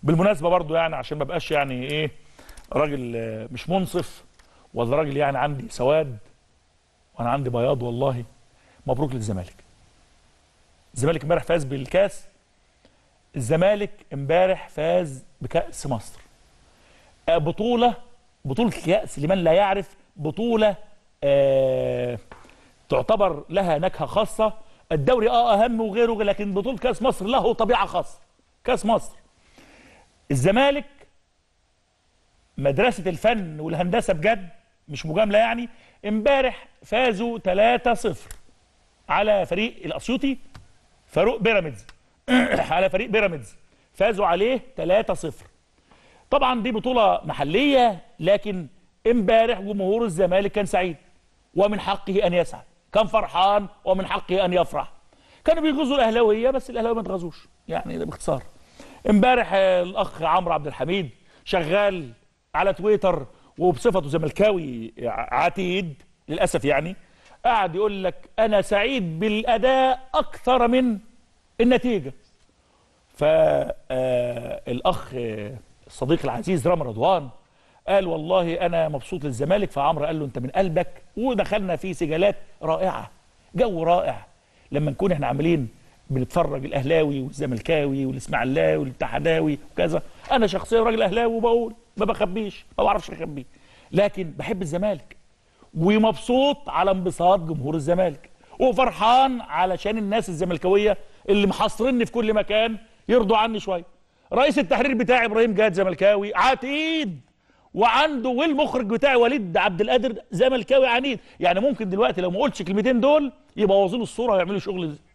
بالمناسبه برضو يعني عشان ما بقاش يعني ايه راجل آه، مش منصف ولا راجل يعني عندي سواد وانا عندي بياض والله مبروك للزمالك الزمالك امبارح فاز بالكاس الزمالك امبارح فاز بكأس مصر آه، بطولة بطولة كأس لمن لا يعرف بطولة آه تعتبر لها نكهة خاصة الدوري اه اهم وغيره لكن بطولة كأس مصر له طبيعة خاصة كأس مصر الزمالك مدرسة الفن والهندسة بجد مش مجاملة يعني امبارح فازوا 3-0 على فريق الأسيوطي فاروق بيراميدز على فريق بيراميدز فازوا عليه 3-0 طبعا دي بطولة محلية لكن امبارح جمهور الزمالك كان سعيد ومن حقه ان يسعد كان فرحان ومن حقه ان يفرح كانوا بيغزوا الاهلاويه بس الاهلاويه ما اتغزوش يعني ده باختصار امبارح آه، الاخ عمرو عبد الحميد شغال على تويتر وبصفته زملكاوي عتيد للاسف يعني قاعد يقول لك انا سعيد بالاداء اكثر من النتيجه فالاخ الصديق العزيز رام رضوان قال والله انا مبسوط للزمالك فعمرو قال له انت من قلبك ودخلنا في سجالات رائعه جو رائع لما نكون احنا عاملين بنتفرج الاهلاوي والزملكاوي والاسماعيلاوي والاتحداوي وكذا انا شخصيا راجل اهلاوي وبقول ما بخبيش ما بعرفش اخبيه لكن بحب الزمالك ومبسوط على انبساط جمهور الزمالك وفرحان علشان الناس الزملكاويه اللي محاصريني في كل مكان يرضوا عني شويه رئيس التحرير بتاعي ابراهيم جاد زملكاوي عتيد وعنده والمخرج بتاعي وليد عبد القادر زملكاوي عنيد يعني ممكن دلوقتي لو ما قلتش الكلمتين دول يبوظوا له الصوره ويعملوا شغل